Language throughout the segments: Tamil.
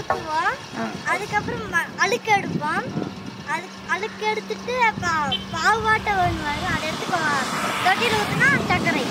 வதக்குவோம் அதுக்கப்புறம் ம- அழுக்கு எடுப்போம் அது அழுக்கு எடுத்துட்டு பா- பாவாட்டை ஒன்று வரும் அதை எடுத்து தொட்டியில் ஊற்றினா சர்க்கரை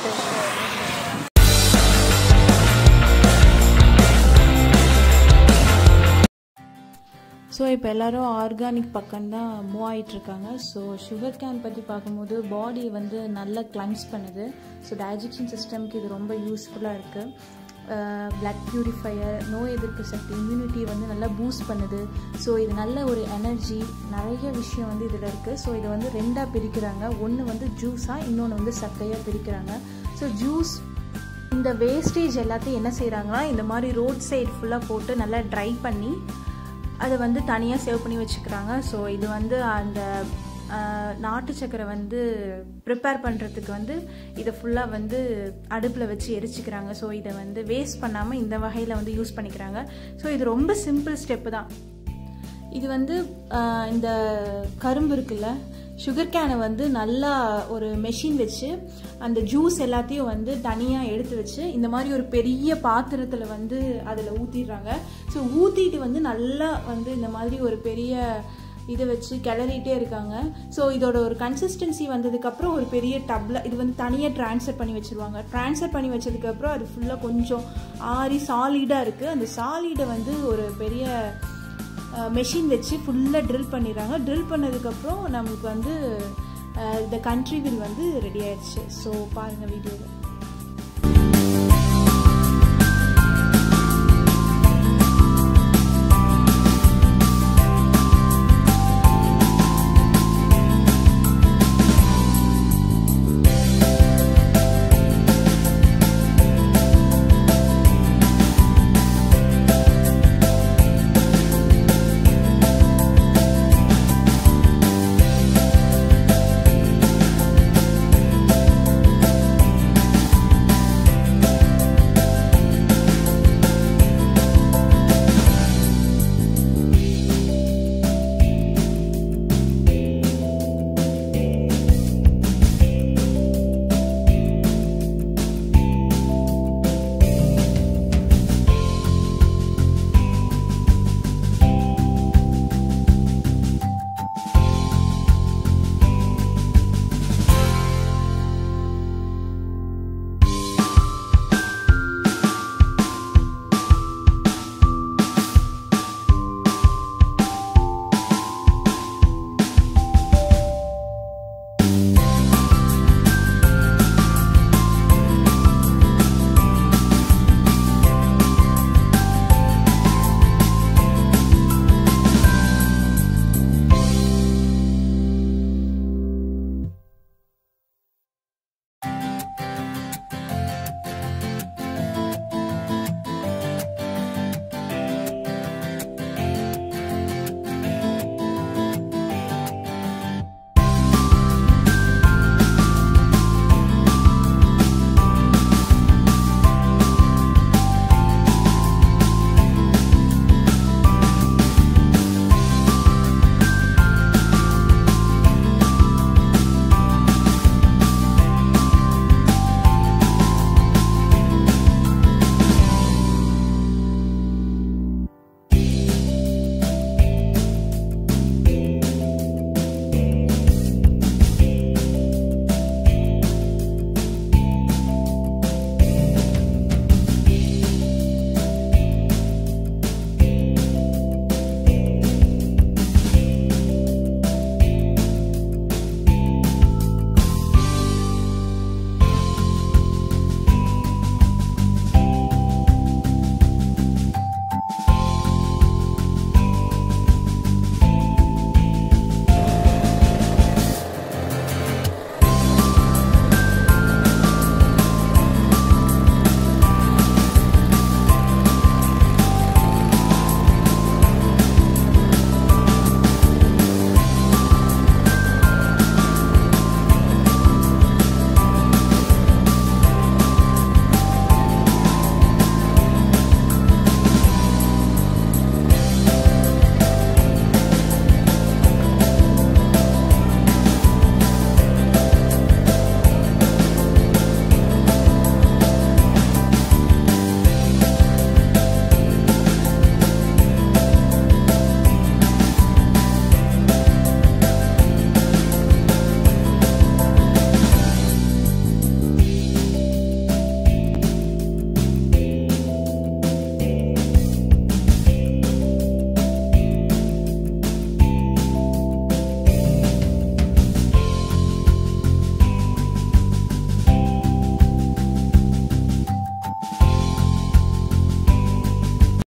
ஸோ இப்போ எல்லாரும் ஆர்கானிக் பக்கம்தான் மூவ் ஆகிட்டுருக்காங்க ஸோ சுகர் கேன் பற்றி பார்க்கும்போது பாடி வந்து நல்லா கிளன்ஸ் பண்ணுது ஸோ டைஜஷன் சிஸ்டம்க்கு இது ரொம்ப யூஸ்ஃபுல்லாக இருக்குது பிளட் பியூரிஃபையர் நோய் எதிர்ப்பு சக்தி இம்யூனிட்டி வந்து நல்லா பூஸ்ட் பண்ணுது ஸோ இது நல்ல ஒரு எனர்ஜி நிறைய விஷயம் வந்து இதில் இருக்குது ஸோ இதை வந்து ரெண்டாக பிரிக்கிறாங்க ஒன்று வந்து ஜூஸாக இன்னொன்று வந்து சக்கையாக பிரிக்கிறாங்க ஸோ ஜூஸ் இந்த வேஸ்டேஜ் எல்லாத்தையும் என்ன செய்கிறாங்கன்னா இந்த மாதிரி ரோட் சைடு ஃபுல்லாக போட்டு நல்லா ட்ரை பண்ணி அதை வந்து தனியாக சேவ் பண்ணி வச்சுக்கிறாங்க ஸோ இது வந்து அந்த ஆஹ், நாட்டு சக்கரை வந்து ப்ரிப்பேர் பண்ணுறதுக்கு வந்து இதை ஃபுல்லாக வந்து அடுப்பில் வச்சு எரிச்சிக்கிறாங்க ஸோ இதை வந்து வேஸ்ட் பண்ணாமல் இந்த வகையில் வந்து யூஸ் பண்ணிக்கிறாங்க ஸோ இது ரொம்ப சிம்பிள் ஸ்டெப்பு தான் இது வந்து ஆஹ், இந்த கரும்பு இருக்குல்ல சுகர் கேனை வந்து நல்லா ஒரு மெஷின் வச்சு அந்த ஜூஸ் எல்லாத்தையும் வந்து தனியாக எடுத்து வச்சு இந்த மாதிரி ஒரு பெரிய பாத்திரத்தில் வந்து அதில் ஊற்றிடுறாங்க ஸோ ஊற்றிட்டு வந்து நல்லா வந்து இந்த மாதிரி ஒரு பெரிய இதை வச்சு கிளறிட்டே இருக்காங்க ஸோ இதோட ஒரு கன்சிஸ்டன்சி வந்ததுக்கப்புறம் ஒரு பெரிய டப்பில் இது வந்து தனியாக ட்ரான்ஸ்ஃபர் பண்ணி வச்சுருவாங்க ட்ரான்ஸ்ஃபர் பண்ணி வச்சதுக்கப்புறம் அது ஃபுல்லாக கொஞ்சம் ஆறி சாலிடாக இருக்குது அந்த சாலிடை வந்து ஒரு பெரிய மெஷின் வச்சு ஃபுல்லாக ட்ரில் பண்ணிடுறாங்க ட்ரில் பண்ணதுக்கப்புறம் நமக்கு வந்து த கண்ட்ரி வில் வந்து ரெடி ஆயிடுச்சு ஸோ பாருங்கள் வீடியோவில்